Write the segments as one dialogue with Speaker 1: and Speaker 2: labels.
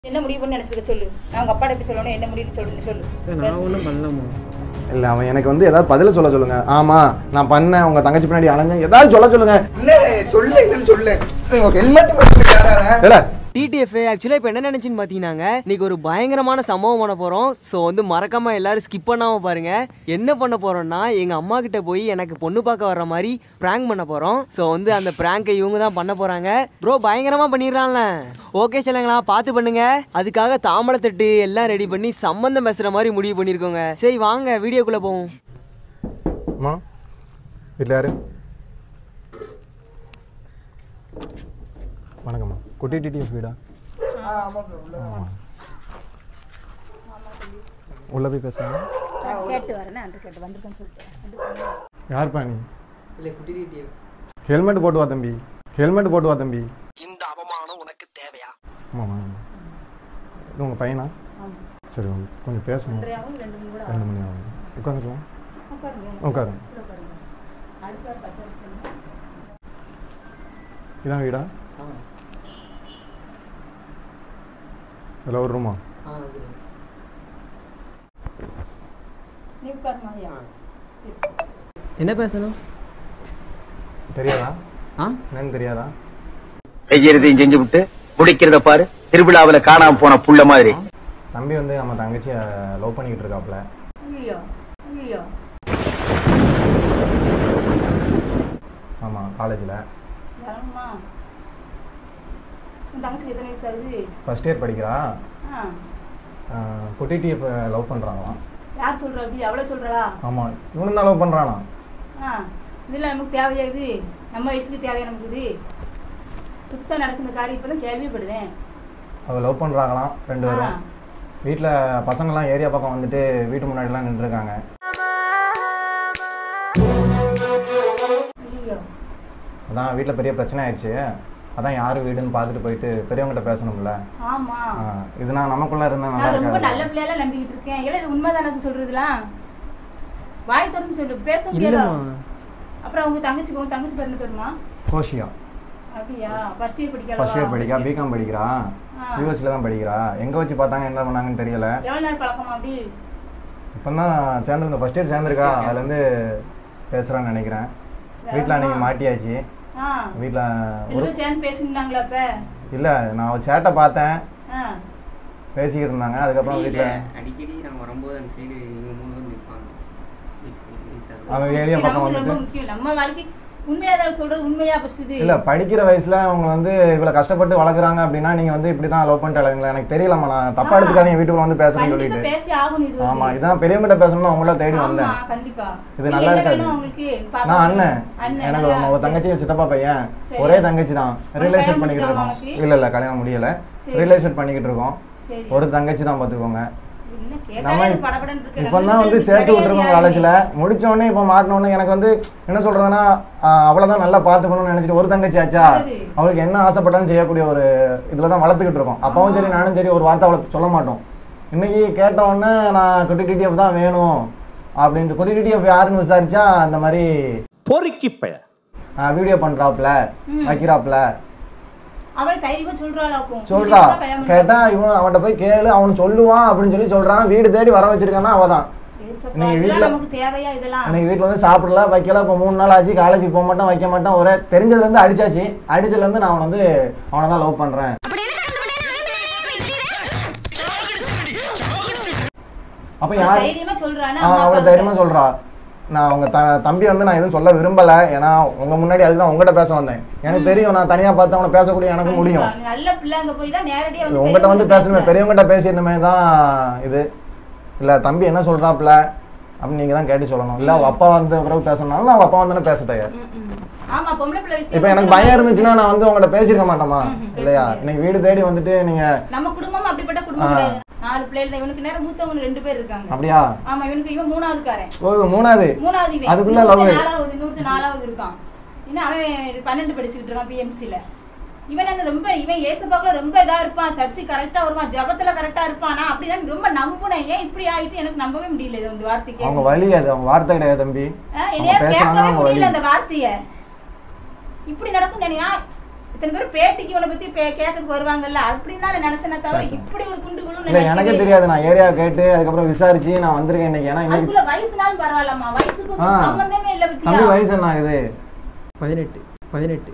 Speaker 1: என்ன முடிவு பண்ணி நினைச்சிருக்க சொல்லு நான் உங்க அப்பா எப்படி சொல்லணும் என்ன முடிவு சொல்லு சொல்லு
Speaker 2: நான் ஒன்றும் பண்ணலாமா
Speaker 3: இல்லை அவன் எனக்கு வந்து ஏதாவது பதில சொல்ல சொல்லுங்க ஆமா நான் பண்ணேன் உங்க தங்கச்சி பின்னாடி அலைஞ்சேன் ஏதாவது சொல்ல சொல்லுங்க
Speaker 4: என்ன சொல்லு என்னன்னு சொல்லு ஹெல்மெட் போட்டு
Speaker 3: இல்ல
Speaker 2: டிடிஎஃப் ஆக்சுவலாக இப்போ என்ன நினச்சின்னு பார்த்தீங்கன்னாங்க இன்னைக்கு ஒரு பயங்கரமான சம்பவம் பண்ண போகிறோம் ஸோ வந்து மறக்காமல் எல்லாரும் ஸ்கிப் பண்ணாமல் பாருங்க என்ன பண்ண போகிறோம்னா எங்கள் அம்மா கிட்ட போய் எனக்கு பொண்ணு பார்க்க வர்ற மாதிரி ப்ராங்க் பண்ண போகிறோம் ஸோ வந்து அந்த ப்ராங்கை இவங்க தான் பண்ண போகிறாங்க ப்ரோ பயங்கரமாக பண்ணிடுறான்ல ஓகே சொல்லுங்களா பார்த்து பண்ணுங்க அதுக்காக தாமரைத்தட்டு எல்லாம் ரெடி பண்ணி சம்மந்தம் பேசுகிற மாதிரி முடிவு பண்ணியிருக்கோங்க சரி வாங்க வீடியோக்குள்ளே போவோம்
Speaker 3: அம்மா வீட்டில் யாரு வணக்கம்மா குட்டி டிடிஎஃப் வீடா ஆமா. உள்ள போய் பேசுங்க
Speaker 1: கேட்டு வரேன் அன்று கேட்டு வந்திருக்கேன்னு சொல்லிட்டு
Speaker 3: யார்ப்பா நீ
Speaker 2: இல்லை குட்டி டிடிஎஃப்
Speaker 3: ஹெல்மெட் போட்டு வா தம்பி ஹெல்மெட் போட்டு வா தம்பி
Speaker 4: இந்த அவமானம் உனக்கு தேவையா
Speaker 3: ஆமாம்மா இது உங்கள் பையனா சரி ஓகே. கொஞ்சம் பேசணும்
Speaker 1: ரெண்டு மூணு கூட
Speaker 3: ரெண்டு மணி ஆகும் உட்காந்துக்கலாம்
Speaker 1: உட்காருங்க
Speaker 3: உட்காருங்க
Speaker 1: கூட உட்காருங்க அடுத்த பத்து வருஷத்துக்கு
Speaker 3: இதான் வீடா இதில் ஒரு ரூமா
Speaker 1: நீ உட்காருமா ஐயா
Speaker 2: என்ன பேசணும்
Speaker 3: தெரியாதா
Speaker 2: ஆ
Speaker 3: என்னன்னு தெரியாதா
Speaker 5: செய்யறதையும் செஞ்சு விட்டு முடிக்கிறத பாரு திருவிழாவுல காணாம போன புள்ள மாதிரி
Speaker 3: தம்பி வந்து நம்ம தங்கச்சியை லவ் பண்ணிக்கிட்டு இருக்காப்புல
Speaker 1: ஐயோ ஐயோ
Speaker 3: ஆமாம் காலேஜில்
Speaker 1: வரணுமா உன் தங்கச்சி எத்தனை வயசு ஆகுது
Speaker 3: ஃபஸ்ட் இயர் படிக்கிறா
Speaker 1: ஆ
Speaker 3: குட்டி டிஎஃப் லவ் பண்ணுறாங்களாம்
Speaker 1: யார் சொல்றா அப்படி அவளை சொல்றா
Speaker 3: ஆமாம் இவனு தான் லவ் பண்ணுறானா
Speaker 1: ஆ இதெல்லாம் நமக்கு தேவையா இது நம்ம வயசுக்கு தேவையா நமக்கு இது புதுசாக நடക്കുന്ന காரியம் இப்போ தான் கேள்விப்படுதேன்
Speaker 3: அவள் லவ் பண்ணுறாங்களாம் ரெண்டு
Speaker 1: ஆ
Speaker 3: பேரும் வீட்டில் பசங்கள்லாம் ஏரியா பக்கம் வந்துட்டு வீட்டு முன்னாடிலாம் நின்றுருக்காங்க
Speaker 1: ஐயோ
Speaker 3: அதான் வீட்டில் பெரிய பிரச்சனை ஆயிடுச்சு அதான் யார் வீடுன்னு பார்த்துட்டு போயிட்டு பெரியவங்ககிட்ட பேசணும்ல
Speaker 1: ஆமா
Speaker 3: ஆ, இது நான் நமக்குள்ளே இருந்தால் நல்லா
Speaker 1: நான் ரொம்ப நல்ல
Speaker 3: இருக்காது
Speaker 1: பிள்ளையெல்லாம் நம்பிக்கிட்டு இருக்கேன் இல்லை இது உண்மைதானே சொல்றதுலாம் வாய் திறந்து சொல்லு பேச முடியாதா அப்புறம் உங்க தங்கச்சிக்கு உங்க தங்கச்சி பேர் என்ன பேருமா
Speaker 3: கோஷியா
Speaker 1: அப்படியா ஃபர்ஸ்ட் இயர் படிக்கல
Speaker 3: ஃபர்ஸ்ட் இயர் படிக்கா பிகாம் படிக்கிறா
Speaker 1: ஆ.
Speaker 3: யூஎஸ்ல தான் படிக்கிறா எங்கே வச்சு பார்த்தாங்க என்ன பண்ணாங்கன்னு தெரியல
Speaker 1: எவ்வளவு நாள் பழக்கமா அப்படி
Speaker 3: இப்போ தான் சேர்ந்துருந்த ஃபர்ஸ்ட் இயர் சேர்ந்துருக்கா அதுலேருந்து பேசுகிறான்னு நினைக்கிறேன் வீட்டில் அன்னைக்கு மாட்டியாச்சு
Speaker 1: ஆ
Speaker 3: வீட்டில்
Speaker 1: ரெண்டு
Speaker 3: ஒரு
Speaker 1: பேரும் சேர்ந்து பேசினாங்களா அப்ப
Speaker 3: இல்லை நான் அவ சேட்டை பார்த்தேன்
Speaker 1: ஆ
Speaker 3: பேசிக்கிட்டு இருந்தாங்க அதுக்கப்புறம் வீட்டில்
Speaker 2: அடிக்கடி நாங்கள் வரும்போது அந்த சைடு இவங்க மூணு பேர் நிற்பாங்க
Speaker 3: அவங்க ஏரியா
Speaker 1: இது
Speaker 3: பக்கம்
Speaker 1: நமக்கு ரொம்ப
Speaker 3: வந்துட்டு
Speaker 1: முக்கியம் நம்ம வாழ்க்கை உண்மையா தான் சொல்றது உண்மையா ஃபர்ஸ்ட் இது
Speaker 3: இல்லை படிக்கிற வயசில் அவங்க வந்து இவ்வளோ கஷ்டப்பட்டு வளர்க்குறாங்க அப்படின்னா நீங்கள் வந்து இப்படி தான் லவ் பண்ணிட்டு அழகுங்களா எனக்கு தெரியலம்மா நான் தப்பாக எடுத்துக்காதீங்க வீட்டுக்குள்ள வந்து பேசுறேன்னு
Speaker 1: கண்டிப்பா
Speaker 3: சொல்லிட்டு
Speaker 1: பேசி ஆகணும் இது
Speaker 3: ஆமா
Speaker 1: வந்து.
Speaker 3: இதான் பெரியவங்கிட்ட பேசணும்னு அவங்கள தேடி
Speaker 1: ஆமா,
Speaker 3: வந்தேன்
Speaker 1: கண்டிப்பா
Speaker 3: இது
Speaker 1: நீங்க
Speaker 3: நல்லா
Speaker 1: என்ன
Speaker 3: இருக்காது.
Speaker 1: வேணும் உங்களுக்கு பாப்பா
Speaker 3: நான் அண்ணன்
Speaker 1: அண்ணன்
Speaker 3: எனக்கு
Speaker 1: நல்லா
Speaker 3: ஒரு தங்கச்சி சித்தப்பா பையன்
Speaker 1: சரி.
Speaker 3: ஒரே தங்கச்சி தான்
Speaker 1: உனக்கு
Speaker 3: ரிலேஷன்
Speaker 1: கல்யாணம்
Speaker 3: பண்ணிக்கிட்டு இருக்கோம்
Speaker 1: முடிஞ்சுதா
Speaker 3: இல்ல இல்ல கல்யாணம் முடியல
Speaker 1: சரி.
Speaker 3: ரிலேஷன் பண்ணிக்கிட்டு இருக்கோம்
Speaker 1: சரி
Speaker 3: ஒரு தங்கச்சி தான் பாத்துக்கோங்க
Speaker 1: என்ன
Speaker 3: நம்ம
Speaker 1: கேட்டாலே படபடன்னு இருக்கு.
Speaker 3: இப்போ
Speaker 1: நம்ம
Speaker 3: தான் வந்து
Speaker 1: வீட்டுல
Speaker 3: சேர்த்து விட்டுருக்கோம்
Speaker 1: கிடையாது
Speaker 3: காலேஜில் முடிச்ச உடனே இப்போ மாட்டின உடனே எனக்கு வந்து என்ன சொல்றதுன்னா ஆஹ், அவ்வளவுதான் நல்லா பார்த்துக்கணும்னு நினைச்சிட்டு ஒரு தங்கச்சி ஆச்சா
Speaker 1: சரி.
Speaker 3: அவளுக்கு என்ன ஆசைப்பட்டாலும் செய்யக்கூடிய ஒரு இதில் தான் வளர்த்துக்கிட்டு இருக்கோம் அப்பாவும் சரி நானும் சரி ஒரு வார்த்தை அவளுக்கு சொல்ல மாட்டோம் இன்னைக்கு கேட்ட உடனே நான் குட்டி டிடிஎஃப் தான் வேணும் அப்படின்ட்டு குட்டி டிடிஎஃப் யாருன்னு விசாரிச்சா அந்த மாதிரி
Speaker 5: பொறுக்கி பழ
Speaker 3: வீடியோ பண்றாப்ல வைக்கிறாப்ல
Speaker 1: அவளை தைரியமா சொல்றாளாக்கும்
Speaker 3: சொல்றா
Speaker 1: உங்களுக்கு தான் கல்யாணம்
Speaker 3: கேட்டா இவன் அவன்கிட்ட போய் கேளு அவன் சொல்லுவான் அப்படின்னு சொல்லி சொல்றான் வீடு தேடி வர வச்சிருக்கானா அவதான்
Speaker 1: ஏசப்பா,
Speaker 3: நீங்க
Speaker 1: இதெல்லாம்
Speaker 3: வீட்ல-
Speaker 1: நமக்கு தேவையா இதெல்லாம்
Speaker 3: அன்னைக்கு வீட்டில் வந்து சாப்பிடல வைக்கல இப்போ மூணு நாள் ஆச்சு காலேஜுக்கு போக மாட்டேன் வைக்க மாட்டேன் ஒரே தெரிஞ்சதுல இருந்து அடிச்சாச்சு அடிச்சதுல இருந்து நான் அவனை வந்து அவனை தான் லவ் பண்றேன் அப்ப
Speaker 1: அவள்
Speaker 3: யார்
Speaker 1: தைரியமா சொல்றானா
Speaker 3: ஆ,
Speaker 1: அம்மா
Speaker 3: அவளை
Speaker 1: அப்பா
Speaker 3: தைரியமா சொல்றா நான் உங்க த தம்பி வந்து நான் எதுவும் சொல்ல விரும்பல ஏன்னா உங்க முன்னாடி அதுதான் உங்ககிட்ட பேச வந்தேன் எனக்கு தெரியும் நான் தனியா பார்த்து அவனை பேசக்கூடிய எனக்கு முடியும்
Speaker 1: கண்டிப்பா. நல்ல பிள்ளை அங்க போய் தான் நேரடியா
Speaker 3: இது
Speaker 1: வந்து
Speaker 3: உங்ககிட்ட வந்து
Speaker 1: பெரியவங்க
Speaker 3: பேசணுமே பெரியவங்ககிட்ட பேசியிருந்தமே தான் இது இல்ல தம்பி என்ன சொல்றாப்ல அப்படின்னு நீங்க தான் கேட்டு சொல்லணும் இல்ல அவ அப்பா வந்த பிறகு பேசணும்னாலும் நான் அவ அப்பா வந்து பேச தயார்
Speaker 1: ம், ம். ஆமா பொம்பளை பிள்ளை விஷயம்
Speaker 3: இப்போ எனக்கு
Speaker 1: வந்து
Speaker 3: பயம்
Speaker 1: நம்ம-
Speaker 3: இருந்துச்சுன்னா நான் வந்து உங்கள்கிட்ட பேசியிருக்க மாட்டோமா
Speaker 1: ம், ம்,
Speaker 3: இல்லையா
Speaker 1: பேச
Speaker 3: இன்னைக்கு வீடு தேடி வந்துட்டு நீங்க
Speaker 1: நம்ம குடும்பம் அப்படிப்பட்ட குடும்பம்
Speaker 3: ஆ.
Speaker 1: கிடையாது நாலு பிள்ளைகள் தான் இவனுக்கு நேரம் மூத்தவங்க ரெண்டு பேர் இருக்காங்க
Speaker 3: அப்படியா
Speaker 1: ஆமா இவனுக்கு இவன் மூணாவது காரன்
Speaker 3: ஓ மூணாவது
Speaker 1: மூணாவது இவன்
Speaker 3: அதுக்குள்ள
Speaker 1: நூத்து
Speaker 3: love.
Speaker 1: நாலாவது நூத்து நாலாவது இருக்கான் இன்னும் அவன் பன்னெண்டு படிச்சுக்கிட்டு இருக்கான் பிஎம்சில இவன் என்ன ரொம்ப இவன் ஏசப்பாக்குல ரொம்ப இதா இருப்பான் சர்ச்சு கரெக்டா வருவான் ஜபத்துல கரெக்டா இருப்பான் நான் அப்படிதான் ரொம்ப நம்புனேன் ஏன் இப்படி ஆயிட்டு எனக்கு நம்பவே முடியல இது அந்த வார்த்தைக்கு
Speaker 3: அவங்க வழி அது அவங்க வார்த்தை கிடையாது தம்பி
Speaker 1: ஆ, என்னைய
Speaker 3: அவங்க பேசுனாங்க
Speaker 1: கேட்கவே
Speaker 3: அவங்க
Speaker 1: முடியல
Speaker 3: வழி
Speaker 1: அந்த வார்த்தைய இப்படி நடக்கும் நினையா இத்தனை பேர் பேட்டிக்கு இவனை பத்தி பே- கேட்கறதுக்கு வருவாங்கல்ல அப்படின்னு தான் நினைச்சேனே தவிர இப்படி ஒரு குண்டு குழு
Speaker 3: இல்ல எனக்கே தெரியாது நான் ஏரியா கேட்டு அதுக்கப்புறம் விசாரிச்சு நான் வந்திருக்கேன் இன்னைக்கு ஏன்னா இன்னைக்கு
Speaker 1: அதுக்குள்ள வயசுனாலும் பரவாயில்லம்மா வயசுக்கு
Speaker 3: ஆ.
Speaker 1: சம்பந்தமே இல்ல
Speaker 3: தம்பி
Speaker 1: பத்தியா
Speaker 3: வயசு என்ன ஆகுது
Speaker 2: பதினெட்டு பதினெட்டு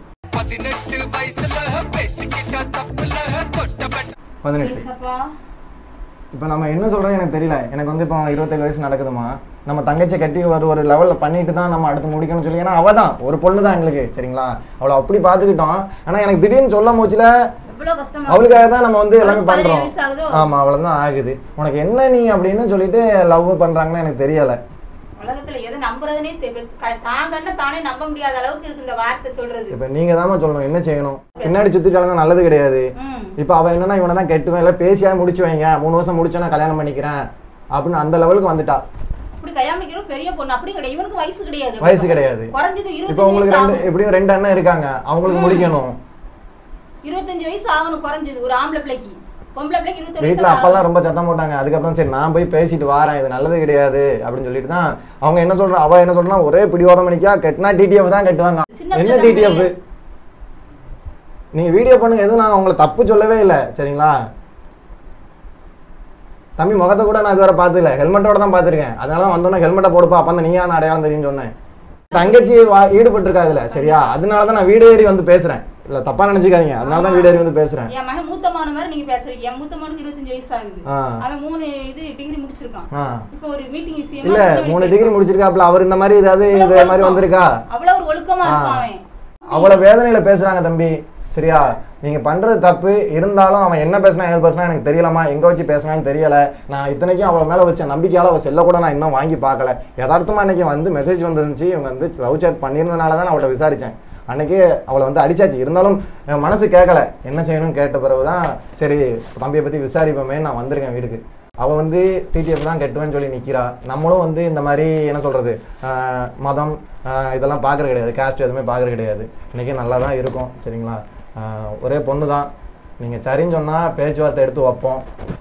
Speaker 3: பதினெட்டு
Speaker 1: வயசப்பா
Speaker 3: இப்போ நம்ம என்ன சொல்றோம் எனக்கு தெரியல எனக்கு வந்து இப்போ இருபத்தேழு வயசு நடக்குதுமா நம்ம தங்கச்சி கட்டி ஒரு ஒரு லெவலில் பண்ணிட்டு தான் நம்ம அடுத்து முடிக்கணும்னு சொல்லி ஏன்னா அவ தான் ஒரு பொண்ணு தான் எங்களுக்கு சரிங்களா அவளை அப்படி பார்த்துக்கிட்டோம் ஆனால் எனக்கு திடீர்னு சொல்ல போச்சுல
Speaker 1: எவ்வளவு கஷ்டமா
Speaker 3: அவளுக்காக தான் நம்ம வந்து எல்லாமே
Speaker 1: அவளுக்கு பதினேழு
Speaker 3: பண்றோம்
Speaker 1: வயசு ஆகுதோ?
Speaker 3: ஆமா அவ்வளவுதான் ஆகுது உனக்கு என்ன நீ அப்படின்னு சொல்லிட்டு லவ் பண்றாங்கன்னு எனக்கு தெரியல
Speaker 1: உலகத்துல எதை நம்புறதுனே தெ- க- தான் கண்ண தானே நம்ப முடியாத அளவுக்கு இருக்கு இந்த வார்த்தை சொல்றது
Speaker 3: இப்போ நீங்க தான் சொல்லணும் என்ன செய்யணும் பின்னாடி சுத்திட்டாலும் தான் நல்லது கிடையாது
Speaker 1: ம்.
Speaker 3: இப்போ அவ என்னன்னா இவனை தான் கெட்டுவேன் இல்லை பேசியா முடிச்சு வைங்க மூணு வருஷம் முடிச்சா நான் கல்யாணம் பண்ணிக்கிறேன் அப்படின்னு அந்த லெவலுக்கு வந்துட்டா
Speaker 1: இப்படி கல்யாணிக்கிறோம் பெரிய பொண்ணு அப்படி கிடையாது இவனுக்கு வயசு கிடையாது
Speaker 3: வயசு கிடையாது
Speaker 1: குறைஞ்சது
Speaker 3: இப்போ
Speaker 1: இருபத்தஞ்சு
Speaker 3: உங்களுக்கு
Speaker 1: வயசு
Speaker 3: ரெண்டு
Speaker 1: ஆகும்
Speaker 3: எப்படியும் ரெண்டு அண்ணன் இருக்காங்க அவங்களுக்கு முடிக்கணும்
Speaker 1: இருபத்தஞ்சு வயசு ஆகணும் குறைஞ்சது ஒரு ஆம்பளை பிள்ளைக்கு பொம்பளை பிள்ளைக்கு இருபத்தஞ்சு வயசு
Speaker 3: வீட்டில் அப்பெல்லாம் ரொம்ப சத்தம் போட்டாங்க அதுக்கப்புறம் சரி நான் போய் பேசிட்டு வாரேன் இது நல்லது கிடையாது அப்படின்னு சொல்லிட்டு தான் அவங்க என்ன சொல்றா அவ என்ன சொல்றா ஒரே பிடிவாதம் பண்ணிக்கா கெட்டினா டிடிஎஃப் தான் கட்டுவாங்க
Speaker 1: சின்ன
Speaker 3: என்ன
Speaker 1: பிள்ளை
Speaker 3: டிடிஎஃப்
Speaker 1: தம்பி.
Speaker 3: நீங்க வீடியோ பண்ணுங்க எதுவும் நான் உங்களை தப்பு சொல்லவே இல்லை சரிங்களா தம்பி முகத்தை கூட நான் இதுவரை பார்த்ததில்ல ஹெல்மெட்டோட தான் பார்த்துருக்கேன் அதனால தான் வந்தோன்னே ஹெல்மெட்டை போடுப்பா அப்போ தான் நீயா நான் அடையாளம் தெரியும்னு சொன்னேன் தங்கச்சி வா- ஈடுபட்டிருக்கா இதுல சரியா அதனால தான் நான் வீடு ஏறி வந்து பேசுறேன் இல்ல தப்பா நினைச்சுக்காதீங்க அதனால தான் வீடு ஏறி வந்து பேசுறேன்
Speaker 1: என் மகன் மூத்தமான மாதிரி நீங்க பேசுறீங்க என் மூத்தமானுக்கு இருபத்தஞ்சு வயசு ஆகுது
Speaker 3: ஆ.
Speaker 1: அவன் மூணு இது டிகிரி முடிச்சிருக்கான்
Speaker 3: ஆ
Speaker 1: இப்போ ஒரு மீட்டிங் விஷயமா
Speaker 3: இல்ல
Speaker 1: கொஞ்சம்
Speaker 3: மூணு
Speaker 1: வெளியே
Speaker 3: டிகிரி முடிச்சிருக்காப்ல அவர் இந்த மாதிரி ஏதாவது
Speaker 1: அவ்வளவு
Speaker 3: இது மாதிரி
Speaker 1: ஒழுக்கம்.
Speaker 3: வந்திருக்கா
Speaker 1: அவ்வளவு ஒரு ஒழுக்கமா
Speaker 3: ஆ.
Speaker 1: இருப்பான் அவன்
Speaker 3: அவ்வளவு வேதனையில பேசுறாங்க தம்பி சரியா நீங்க பண்றது தப்பு இருந்தாலும் அவன் என்ன பேசினா ஏது பேசினா எனக்கு தெரியலமா எங்க வச்சு பேசினான்னு தெரியல நான் இத்தனைக்கும் அவளை மேல வச்ச நம்பிக்கையால அவ செல்ல கூட நான் இன்னும் வாங்கி பார்க்கல யதார்த்தமா அன்னைக்கு வந்து மெசேஜ் வந்துருந்துச்சு இவங்க வந்து லவ் chat பண்ணியிருந்தனால தான் நான் அவளை விசாரிச்சேன் அன்னைக்கு அவளை வந்து அடிச்சாச்சு இருந்தாலும் என் மனசு கேட்கல என்ன செய்யணும்னு கேட்ட பிறகுதான் சரி தம்பியை பத்தி விசாரிப்போமே நான் வந்திருக்கேன் வீட்டுக்கு அவ வந்து டிடிஎஃப் தான் கட்டுவேன்னு சொல்லி நிக்கிறா நம்மளும் வந்து இந்த மாதிரி என்ன சொல்றது ஆஹ் மதம் ஆஹ் இதெல்லாம் பார்க்கறது கிடையாது காஸ்ட் எதுவுமே பார்க்கறது கிடையாது இன்னைக்கு நல்லா தான் இருக்கும் சரிங்களா ஆஹ் ஒரே பொண்ணு தான் நீங்கள் சரின்னு சொன்னால் பேச்சுவார்த்தை எடுத்து வைப்போம்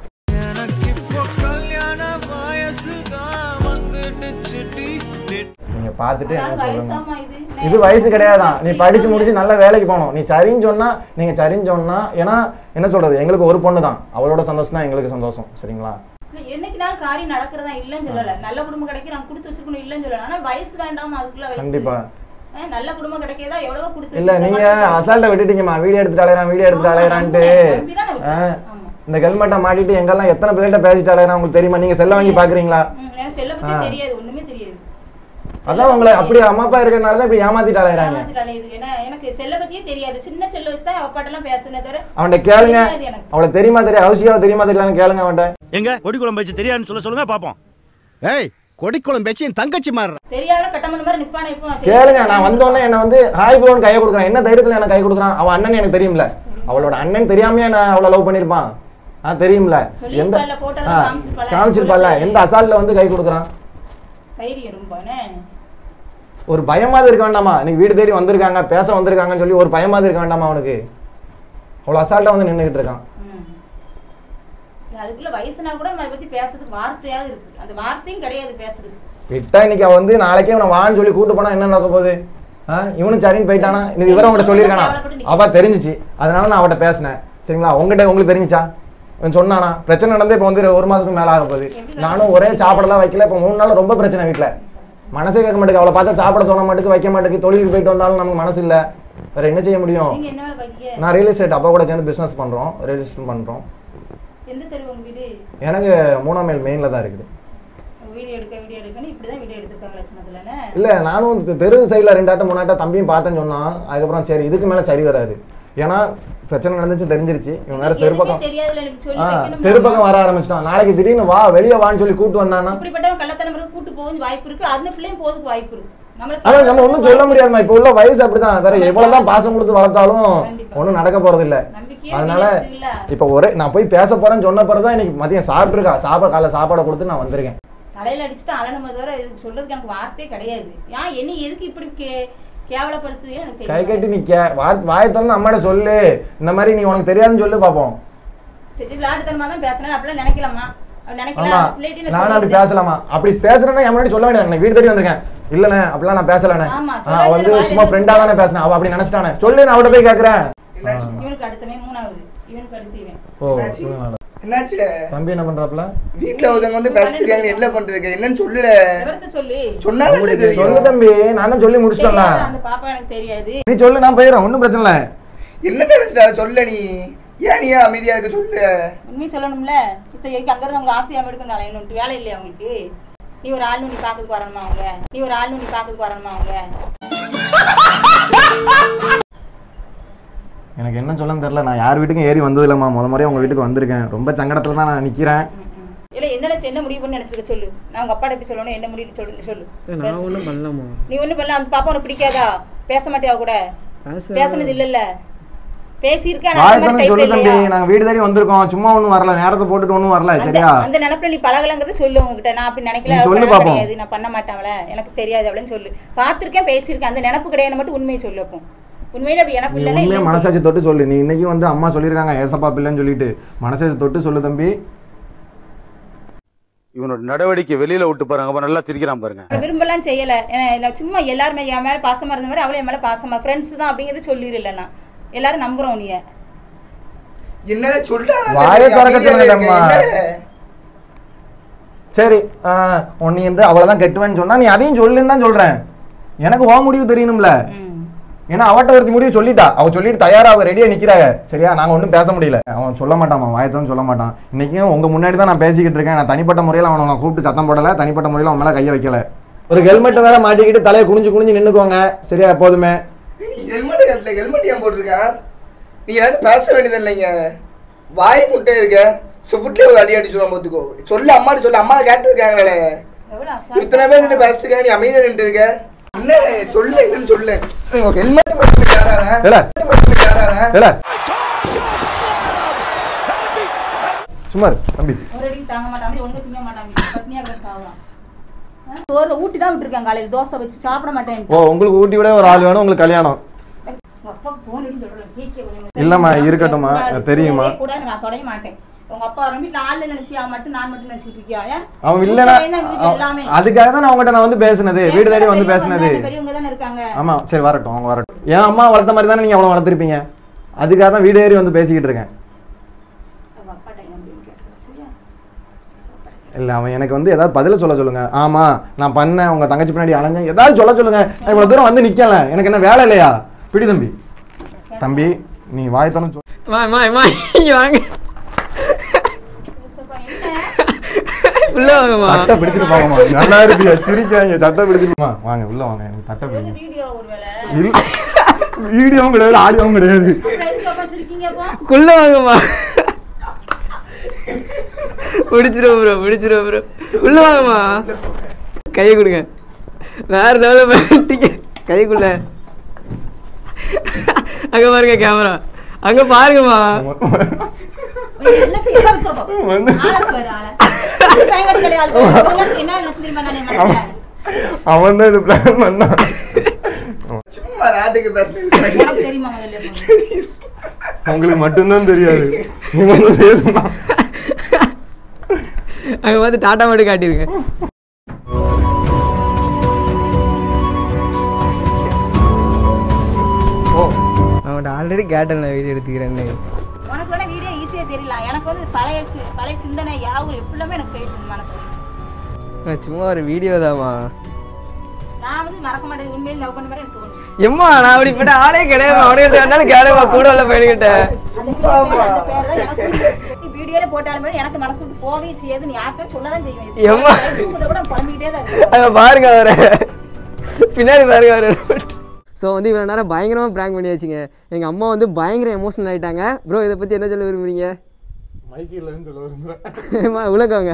Speaker 3: நீங்க பார்த்துட்டு என்ன
Speaker 1: அதனால
Speaker 3: சொல்லுங்க
Speaker 1: வயசாமா இது
Speaker 3: இது வயசு கிடையாதான் நீ படிச்சு முடிச்சு நல்ல வேலைக்கு போகணும் நீ சரின்னு சொன்னா நீங்க சரின்னு சொன்னா ஏன்னா என்ன சொல்றது எங்களுக்கு ஒரு பொண்ணு தான் அவளோட சந்தோஷம் தான் எங்களுக்கு சந்தோஷம் சரிங்களா
Speaker 1: என்னைக்கு நாள் காரியம் நடக்கிறதா இல்லைன்னு சொல்லல நல்ல குடும்பம் கிடைக்க நான் கொடுத்து வச்சிருக்கணும் இல்லைன்னு சொல்லல ஆனா வயசு வேண்டாமா அதுக்குள்ள வயசு
Speaker 3: கண்டிப்பா
Speaker 1: ஆ, நல்ல குடும்பம் கிடைக்கதா எவ்வளவோ கொடுத்து
Speaker 3: இல்ல நீங்க அசால்ட்டை விட்டுட்டீங்கம்மா வீடியோ எடுத்துட்டு அலையறான் வீடியோ எடுத்துட்டு அலையறான்ட்டு
Speaker 1: நம்பிதான் நான்
Speaker 3: ஆ,
Speaker 1: விட்டேன். ஆமா.
Speaker 3: இந்த ஹெல்மெட்டை மாட்டிட்டு எங்கெல்லாம் எத்தனை பிள்ளைகிட்ட பேசிட்டு அலையறான் உங்களுக்கு தெரியுமா நீங்க செல்ல வாங்கி பாக்குறீங்களா
Speaker 1: ம், எனக்கு செல்ல பத்தி
Speaker 3: ஆ.
Speaker 1: தெரியாது ஒண்ணுமே தெரியாது
Speaker 3: அதான் உங்களை அப்படி அம்மா அப்பா இருக்கறனால தான் இப்படி ஏமாத்திட்டு அலையறாங்க
Speaker 1: ஏமாத்திட்டாலே இது. ஏன்னா எனக்கு செல்ல பத்தியே தெரியாது சின்ன செல்ல வச்சு தான் அப்பாட்டெல்லாம் பேசுனே தவிர
Speaker 3: அவன்கிட்ட கேளுங்க
Speaker 1: தெரியாது எனக்கு.
Speaker 3: அவளை தெரியுமா தெரியும் அவசியம் தெரியுமா தெரியலான்னு கேளுங்க அவன்கிட்ட
Speaker 6: எங்க கொடி குழம்பு வச்சு தெரியாதுன்னு சொல்ல சொல்லுங்க பாப்போம் ஏய் கொடி குழம்பு வச்சு என் தங்கச்சி மாறுற
Speaker 1: தெரியாத கட்டமணி மாதிரி நிப்பானே இப்போ
Speaker 3: கேளுங்க நான் வந்தோடனே என்ன வந்து ஹாய் ப்ரோன்னு கையை கொடுக்குறேன் என்ன தைரியத்துல எனக்கு கை கொடுக்குறான் அவன் அண்ணன் எனக்கு தெரியும்ல அவளோட அண்ணன் தெரியாமையே நான் அவளை லவ் பண்ணிருப்பான் ஆ தெரியும்ல எந்த
Speaker 1: சொல்லியிருப்பாள்ல, photo எல்லாம்
Speaker 3: ஆ,
Speaker 1: காமிச்சிருப்பாள்ல.
Speaker 3: காமிச்சிருப்பாள்ல எந்த அசால்ட்ல வந்து கை கொடுக்குறான்
Speaker 1: தைரியம் ரொம்ப என்ன?
Speaker 3: ஒரு பயமாவது இருக்க வேண்டாமா நீங்க வீடு தேடி வந்திருக்காங்க பேச வந்திருக்காங்கன்னு சொல்லி ஒரு பயமாவது இருக்க வேண்டாமா அவனுக்கு அவ்வளோ அசால்ட்டா வந்து நின்றுகிட்டு இருக்கான்
Speaker 1: ம். இல்ல, அதுக்குள்ள வயசுனா கூட அதை பத்தி பேசுறதுக்கு வார்த்தையாவது இருக்கு அந்த வார்த்தையும் கிடையாது பேசுறதுக்கு
Speaker 3: விட்டா இன்னைக்கு அவன் வந்து நாளைக்கே அவனை வான்னு சொல்லி கூட்டு போனா என்ன நடக்க போகுது ஆ, இவனும் சரின்னு போயிட்டானா இந்த விவரம் அவன்கிட்ட சொல்லியிருக்கானா அவ தெரிஞ்சிச்சு அதனால நான் அவட்ட பேசினேன் சரிங்களா உங்ககிட்ட உங்களுக்கு தெரிஞ்சுச்சா இவன் சொன்னானா பிரச்சனை நடந்து இப்போ வந்து ஒரு மாசத்துக்கு மேல ஆக போகுது நானும் ஒரே சாப்பாடெல்லாம் வைக்கல இப்போ மூணு நாள் ரொம்ப பிரச்சனை வீட்டில் மனசே கேட்க மாட்டேங்குது அவளை பார்த்தா சாப்பிட தோண மாட்டேங்குது வைக்க மாட்டேங்குது தொழிலுக்கு போயிட்டு வந்தாலும் நமக்கு மனசு இல்லை வேற என்ன செய்ய முடியும்
Speaker 1: நீங்க என்ன வேலை பாக்கீங்க
Speaker 3: நான் ரியல் எஸ்டேட் அப்பா கூட சேர்ந்து பிஸ்னஸ் பண்ணுறோம் ரெஜிஸ்டர் பண்ணுறோம்
Speaker 1: எந்த தெரு உங்க வீடு
Speaker 3: எனக்கு மூணாம் மைல் மெயினில் தான் இருக்குது
Speaker 1: வீடியோ எடுக்க வீடியோ எடுக்கன்னு இப்படிதான் வீடியோ எடுத்திருக்காங்க லட்சணத்துலன்னு
Speaker 3: இல்லை நானும் தெ- தெரு சைடில் ரெண்டு ஆட்டம் மூணு ஆட்டம் தம்பியும் பார்த்தேன்னு சொன்னான் அதுக்கப்புறம் சரி இதுக்கு மேலே சரி வராது ஏன்னா பிரச்சனை நடந்துச்சு தெரிஞ்சிருச்சு இவன் வேற தெரு பக்கம்
Speaker 1: தெரியாதுல எனக்கு சொல்லி
Speaker 3: ஆ
Speaker 1: வைக்கணும்
Speaker 3: தெரு பக்கம் வர ஆரம்பிச்சிட்டான் நாளைக்கு திடீர்னு வா வெளியே வான்னு சொல்லி கூட்டு வந்தானா
Speaker 1: இப்படிப்பட்டவன் கள்ளத்தனம் கூட்டு போக வாய்ப்பு இருக்கு அந்த பிள்ளையும் போறதுக்கு வாய்ப்பு இருக்கு நம்மளுக்கு
Speaker 3: ஆனா நம்ம ஒன்றும் சொல்ல முடியாதுமா இப்போ உள்ள வயசு அப்படிதான் வேற எவ்வளவுதான் பாசம் கொடுத்து வளர்த்தாலும்
Speaker 1: கண்டிப்பா.
Speaker 3: ஒன்றும் நடக்க போறது இல்ல
Speaker 1: நம்பிக்கையே
Speaker 3: அதனால
Speaker 1: இல்ல
Speaker 3: இப்போ ஒரே நான் போய் பேச போறேன்னு சொன்ன பிறகு தான் இன்னைக்கு மதியம் சாப்பிட்டுருக்கா சாப்பாடு காலைல சாப்பாடை கொடுத்து நான் வந்திருக்கேன்
Speaker 1: தலையில அடிச்சுட்டு அலனும் தவிர இது சொல்றதுக்கு எனக்கு வார்த்தையே கிடையாது ஏன் என்ன எதுக்கு இப்படி கே- கேவலப்படுத்துது எனக்கு
Speaker 3: கை
Speaker 1: தெரியல.
Speaker 3: கட்டி நிக்க வா- வாயை திறந்து அம்மாட்ட சொல்லு இந்த மாதிரி நீ உனக்கு தெரியாதுன்னு சொல்லு பாப்போம்
Speaker 1: சரி, விளையாட்டுத்தனமா தான் பேசுறேன் அப்படிலாம் நினைக்கலாமா அப்படி
Speaker 3: ஆமா
Speaker 1: நினைக்கலாம் இல்லாட்டி நான்
Speaker 3: நானும் அப்படி
Speaker 1: சொல்லிட்டேன்.
Speaker 3: பேசலாமா அப்படி பேசுறேன்னா என் முன்னாடி சொல்ல வேண்டியது எனக்கு வீடு தேடி வந்திருக்கேன் இல்லண்ணே அப்படிலாம் நான் பேசலண்ணே
Speaker 1: ஆமா,
Speaker 3: ஆ,
Speaker 1: சொல்ல
Speaker 3: அவ வந்து
Speaker 1: வேண்டியது
Speaker 3: சும்மா
Speaker 1: வாயில
Speaker 3: ஃப்ரெண்டா தானே பேசினேன் அவ அப்படி நினைச்சிட்டானே சொல்லு நான் அவட்ட போய் கேக்குறேன்
Speaker 4: என்னாச்சு?
Speaker 1: இவனுக்கு அடுத்தவன் மூணாவது இவனுக்கு அடுத்து இவன்
Speaker 3: ஓ
Speaker 4: என்னாச்சு?
Speaker 3: இதனால.
Speaker 4: என்னாச்சுடா
Speaker 3: தம்பி என்ன பண்றாப்ல
Speaker 4: வீட்டுல ஒருத்தவங்க வந்து பேசிட்டு இருக்காங்க என்ன பண்றதுக்கு என்னன்னு சொல்லுல
Speaker 1: விவரத்தை சொல்லு
Speaker 4: சொன்னா
Speaker 3: சொல்லு
Speaker 4: தெரியும்
Speaker 3: தம்பி நான் தான் சொல்லி முடிச்சிட்டேன்ல
Speaker 1: தெரியாது, அந்த பாப்பா எனக்கு தெரியாது
Speaker 3: நீ சொல்லு நான் போயிடுறேன் ஒன்றும் பிரச்சனை இல்லை
Speaker 4: என்ன நினைச்சிட்டா சொல்ல நீ ஏன் நீ ஏன் அமைதியா இருக்க சொல்லு
Speaker 1: உண்மையை சொல்லணும்ல இத்த எதுக்கு அங்கிருந்து அவங்க ஆசையாம எடுக்கணும் அலையணும்ட்டு வேலை இல்லையா அவங்களுக்கு நீ ஒரு ஆள் நுண்டி பாக்கிறதுக்கு வரணுமா அவங்க நீ ஒரு ஆள் நுண்டி பாக்கிறதுக்கு வரணுமா அவங்க
Speaker 3: எனக்கு என்ன சொல்லன்னு தெரியல நான் யார் வீட்டுக்கும் ஏறி வந்தது இல்லைம்மா முத முறையாக உங்கள் வீட்டுக்கு வந்திருக்கேன் ரொம்ப சங்கடத்தில் தான் நான் நிற்கிறேன்
Speaker 1: இல்ல என்ன நினைச்சு என்ன முடிவு பண்ணி நினைச்சிருக்க சொல்லு நான் உங்க அப்பா எப்படி சொல்லணும் என்ன முடிவு சொல்லு சொல்லு
Speaker 2: நான் ஒன்றும் பண்ணலாமா
Speaker 1: நீ ஒண்ணும் பண்ணல அந்த பாப்பா உனக்கு பிடிக்காதா பேச மாட்டியா அவ கூட பேசுனது இல்லல்ல பேசியிருக்கா ஆனா அந்த மாதிரி
Speaker 3: வாயத்தானே சொல்லு
Speaker 1: type
Speaker 3: தம்பி
Speaker 1: இல்லையா?
Speaker 3: நாங்கள் வீடு தேடி வந்திருக்கோம் சும்மா ஒன்றும் வரல நேரத்தை போட்டுட்டு ஒன்றும் வரல
Speaker 1: அந்த
Speaker 3: சரியா
Speaker 1: அந்த நினைப்புல நீ பழகலங்கிறத சொல்லு உங்ககிட்ட நான் அப்படி நினைக்கல
Speaker 3: நீ
Speaker 1: அவ
Speaker 3: சொல்லு
Speaker 1: பழக்கம்
Speaker 3: பாப்போம்.
Speaker 1: கிடையாது நான் பண்ண மாட்டாங்கள எனக்கு தெரியாது அப்படின்னு சொல்லு பார்த்திருக்கேன் பேசியிருக்கேன் அந்த நினப்பு கிடையாது மட்டும் உண்மையை சொல்லு அப்போ உண்மையில அப்படி நினப்பு
Speaker 3: நீ
Speaker 1: இல்லைன்னா
Speaker 3: உண்மையாக
Speaker 1: இல்லைன்னு சொல்லு.
Speaker 3: மனசாட்சி தொட்டு சொல்லு நீ இன்னைக்கு வந்து அம்மா சொல்லியிருக்காங்க ஏசப்பா பிள்ளைன்னு சொல்லிட்டு மனசாட்சி தொட்டு சொல்லு தம்பி
Speaker 6: இவனோட நடவடிக்கை வெளியில விட்டு பாருங்க அப்ப நல்லா சிரிக்கிறான் பாருங்க
Speaker 1: நான் விரும்பலாம் செய்யல ஏன்னா இல்ல சும்மா எல்லாருமே என் மேல பாசமா இருந்த மாதிரி அவளும் என் மேல பாசமா ஃப்ரெண்ட்ஸ் தான் அப்படிங்கறது சொல்லிடல நான் எல்லாரும் நம்புறோம் நீ
Speaker 4: என்ன சொல்றா
Speaker 3: வாயை திறக்க சொல்லுங்கம்மா. சரி உன்னை வந்து அவ்வளோதான் கெட்டுவேன்னு சொன்னா நீ அதையும் சொல்லுன்னு தான் சொல்கிறேன் எனக்கு ஓ முடிவு தெரியணும்ல ஏன்னா அவட்ட ஒருத்தி முடிவு சொல்லிட்டா அவ சொல்லிட்டு தயாரா அவ ரெடியா நிக்கிறாங்க சரியா நாங்க ஒன்றும் பேச முடியல அவன் சொல்ல மாட்டான் அவன் வாயத்தான் சொல்ல மாட்டான் இன்னைக்கும் உங்க முன்னாடி தான் நான் பேசிக்கிட்டு இருக்கேன் நான் தனிப்பட்ட முறையில் அவனை நான் கூப்பிட்டு சத்தம் போடல தனிப்பட்ட முறையில் அவன் மேல கையை வைக்கல ஒரு ஹெல்மெட் வேற மாட்டிக்கிட்டு தலையை குனிஞ்சு குனிஞ்சு நின்னுக்கோங்க சரியா எப்போதுமே
Speaker 4: நீ ஹெல்மெட் கட்டல ஹெல்மெட் ஏன் போட்டிருக்க நீ யாரும் பேச வேண்டியது இல்லைங்க வாய் முட்டை இருக்க சுஃபுட்லேயே ஒரு அடி அடி சொல்ல போத்துக்கோ சொல்லு அம்மாட்ட சொல்லு அம்மா கேட்டிருக்காங்களே
Speaker 1: எவ்வளவு அசால்ட்டா
Speaker 4: இத்தனை பேர் நின்று பேசிட்டு இருக்க நீ அமைதியா நின்று இருக்க என்ன சொல்லு என்னன்னு சொல்லு ஹெல்மெட் போட்டுருக்காரா
Speaker 3: இல்ல
Speaker 4: போட்டுருக்காரா
Speaker 3: இல்ல சும்மா இரு, தம்பி
Speaker 1: ஒரு அடிக்கு தாங்க மாட்டாங்க ஒண்ணு திங்க மாட்டாங்க பட்னியா கிடந்து சாவலாம் ஆ? சோறுல ஊட்டி தான் விட்டுருக்காங்க காலையில தோசை வச்சு சாப்பிட மாட்டேன்
Speaker 3: ஓ உங்களுக்கு ஊட்டி விட ஒரு ஆள் வேணும் உங்களுக்கு கல்யாணம்
Speaker 1: உங்க அப்பா போன் அடிச்சு சொல்றேன் கேட்க முடியும்.
Speaker 3: இல்லம்மா, இருக்கட்டும்மா.
Speaker 1: கூடாது,
Speaker 3: தெரியுமா?
Speaker 1: கூடவே கூடாது, நான் தொடைய மாட்டேன் உங்க அப்பா வர வீட்டுல ஆளு நினைச்சியா மட்டும் நான் மட்டும் நினைச்சிட்டு இருக்கியா ஏன்?
Speaker 3: அவன் இல்லைன்னா
Speaker 1: உங்க பையன் தான் வீட்டுல எல்லாமே.
Speaker 3: அதுக்காக தான் நான் உங்ககிட்ட நான் வந்து பேசுனது வீடு தேடி வந்து
Speaker 1: பெரியவங்க
Speaker 3: பேசுனது
Speaker 1: தானே, பெரியவங்க தானே இருக்காங்க
Speaker 3: ஆமா சரி வரட்டும் அவங்க வரட்டும் என் அம்மா வளர்த்த மாதிரி தானே நீங்க அவளை வளர்த்துருப்பீங்க அதுக்காக தான் வீடு ஏறி வந்து பேசிக்கிட்டு இருக்கேன்
Speaker 1: அவங்க அப்பாட்ட என்ன முடியும் கேட்கலாம், சரியா?
Speaker 3: இல்ல அவன் எனக்கு வந்து ஏதாவது பதில சொல்ல சொல்லுங்க ஆமா நான் பண்ணேன் உங்க தங்கச்சி பின்னாடி அலைஞ்சேன் ஏதாவது சொல்ல சொல்லுங்க நான் இவ்வளவு தூரம் வந்து நிக்கல எனக்கு என்ன வேலை இல்லையா பிடி தம்பி தம்பி நீ வாயத்தனம் சொல்
Speaker 2: மா மா மா இங்க வாங்க
Speaker 1: யோசிப்பா, என்ன?
Speaker 2: உள்ள வாங்கம்மா
Speaker 3: தட்டை பிடிச்சிட்டு போங்கம்மா நல்லா இருப்பியா சிரிக்காங்க சட்டை பிடிச்சிட்டுமா வாங்க உள்ள வாங்க எனக்கு தட்டை
Speaker 1: இது
Speaker 3: பிடிங்க
Speaker 1: வீடியோ ஒருவேளை.
Speaker 3: இல்ல வீடியோவும் கிடையாது ஆடியோவும் கிடையாது
Speaker 1: அப்புறம் எதுக்கு அப்பா வச்சிருக்கீங்க அப்போ?
Speaker 2: உள்ள வாங்கம்மா பிடிச்சிரும் ப்ரோ பிடிச்சிரும் ப்ரோ உள்ள வாங்கம்மா கையை கொடுங்க வேற லெவலில் பண்ணிட்டீங்க கைக்குள்ள அங்க பாருங்க கேமரா அங்க பாருங்கம்மா
Speaker 1: உனக்கு என்ன செய்ய பாரு,
Speaker 3: வந்து
Speaker 1: ஆளை பாரு, ஆளை. பயங்கர கிடையாது, ஆளை பாரு. உங்களுக்கு என்ன நினைச்சு தெரியுமா நான் என் மனசுல?
Speaker 3: அவன் தான் இது பிளான் பண்ணான்
Speaker 4: சும்மா நாட்டுக்கு பேசுறேன்
Speaker 1: உனக்கு தெரியுமா முதல்ல இப்போ?
Speaker 3: உங்களுக்கு மட்டும்தான் தெரியாது நீ வந்து பேசணும்
Speaker 2: அங்க பார்த்து டாட்டா மட்டும் காட்டிருங்க
Speaker 3: ஓ
Speaker 2: அவன்கிட்ட ஆல்ரெடி கேட்டேன் நான் வீடியோ எடுத்துக்கிறேன்னு
Speaker 1: உனக்கு வேணா வீடியோ ஈஸியா தெரியல எனக்கு வந்து பழைய சி- பழைய சிந்தனை யாவும் எப்படிலாமே எனக்கு போயிட்டு இருக்கு மனசு
Speaker 2: நான் சும்மா ஒரு வீடியோ தாம்மா
Speaker 1: நான் வந்து மறக்க மாட்டேன் உண்மையில லவ் பண்ண மாதிரி எனக்கு தோணுது
Speaker 2: எம்மா நான் அப்படிப்பட்ட ஆளே கிடையாது அவனுக்கு வேணாலும் கேளுமா கூட உள்ள பையன்கிட்ட
Speaker 1: அந்த பேர் தான் எனக்கு புரிஞ்சிருச்சு. நீ வீடியோல போட்டாலுமே எனக்கு மனசு விட்டு போவே செய்யாது நீ யாருக்கும் சொல்லதான் செய்வேன்
Speaker 2: எம்மா.
Speaker 1: தூக்கத்தை கூட புலம்பிக்கிட்டே தான் இருக்கேன்
Speaker 2: அங்க பாருங்க அவரை பின்னாடி பாருங்க அவரை ஸோ வந்து இவ்வளோ நேரம் பயங்கரமாக ப்ராங்க் பண்ணியாச்சுங்க எங்கள் அம்மா வந்து பயங்கர எமோஷனல் ஆகிட்டாங்க ப்ரோ இதை பற்றி என்ன சொல்ல விரும்புறீங்க
Speaker 3: மைக்கில் சொல்ல விரும்புகிறேன்
Speaker 2: அம்மா உலகவங்க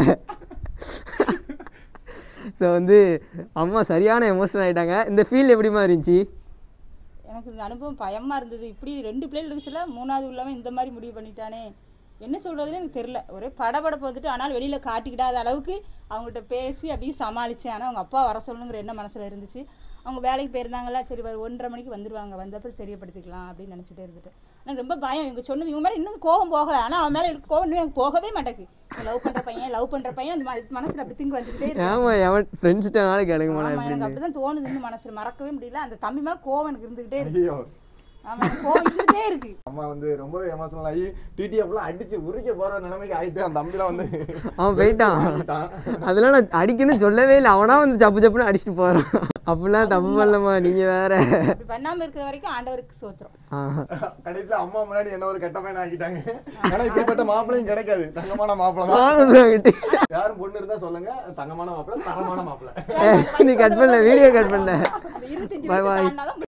Speaker 2: ஸோ வந்து அம்மா சரியான எமோஷனல் ஆகிட்டாங்க இந்த ஃபீல் எப்படிமா இருந்துச்சு
Speaker 1: எனக்கு இந்த அனுபவம் பயமா இருந்தது இப்படி ரெண்டு பிள்ளைகள் இருந்துச்சுல மூணாவது உள்ளவன் இந்த மாதிரி முடிவு பண்ணிட்டானே என்ன சொல்றதுன்னு எனக்கு தெரியல ஒரே படபடப்பு வந்துட்டு ஆனால் வெளியில காட்டிக்கிடாத அளவுக்கு அவங்ககிட்ட பேசி அப்படியே சமாளிச்சேன் ஆனால் அவங்க அப்பா வர சொல்லணுங்கிற என்ன மனசுல இருந்துச்சு அவங்க வேலைக்கு போயிருந்தாங்களா சரி ஒரு ஒன்றரை மணிக்கு வந்துருவாங்க வந்தப்பறம் தெரியப்படுத்திக்கலாம் அப்படின்னு நினச்சிட்டே இருந்துட்டு எனக்கு ரொம்ப பயம் இவங்க சொன்னது இவங்க மேலே இன்னும் கோவம் போகலை ஆனால் அவன் மேலே எனக்கு கோவம் இன்னும் எனக்கு போகவே மாட்டேங்குது லவ் பண்ற பையன் லவ் பண்ற பையன் அந்த ம- மனசுல அப்படி திங்க் வந்துக்கிட்டே இருக்கு
Speaker 2: ஆமாம் எவன் ஃப்ரெண்ட்ஸ்கிட்டனால கேளுங்க
Speaker 1: ஆமா,
Speaker 2: நான்
Speaker 1: எனக்கு
Speaker 2: எப்படின்னு
Speaker 1: அப்படிதான் தோணுது இந்த மனசுல மறக்கவே முடியல அந்த தம்பி மேல கோவம் எனக்கு இருந்துகிட்டே இருக்கு
Speaker 3: ஐயோ
Speaker 1: ஆமா போயிட்டே இருக்கு
Speaker 3: அம்மா வந்து ரொம்ப எமோஷனல் ஆகி டிடிஎஃப்லாம் அடிச்சு உரிக்க போற நிலைமைக்கு ஆயிட்டு அந்த தம்பிலாம் வந்து
Speaker 2: அவன் போயிட்டான் அதெல்லாம் நான் அடிக்கணும்னு சொல்லவே இல்லை அவனா வந்து ஜப்பு ஜப்புன்னு அடிச்சுட்டு போறான் அப்படிலாம் தப்பு பண்ணலம்மா நீங்க வேற
Speaker 1: இப்படி பண்ணாம இருக்கிற வரைக்கும் ஆண்டவருக்கு சோத்திரம்
Speaker 2: ஆஹா.
Speaker 3: கடைசியில அம்மா முன்னாடி என்ன ஒரு கெட்ட பையன் ஆக்கிட்டாங்க ஆனா இப்படிப்பட்ட மாப்பிளையும் கிடைக்காது தங்கமான மாப்பிளை தான்
Speaker 2: வாங்க வாங்கிட்டு.
Speaker 3: யாரும் பொண்ணு இருந்தா சொல்லுங்க தங்கமான மாப்பிளை தரமான மாப்பிளை
Speaker 2: நீ கட் பண்ணல வீடியோ கட் பண்ணல
Speaker 1: அந்த இருபத்தஞ்சு
Speaker 2: Bye
Speaker 1: வயசு
Speaker 2: bye.
Speaker 1: தாண்டினாதான்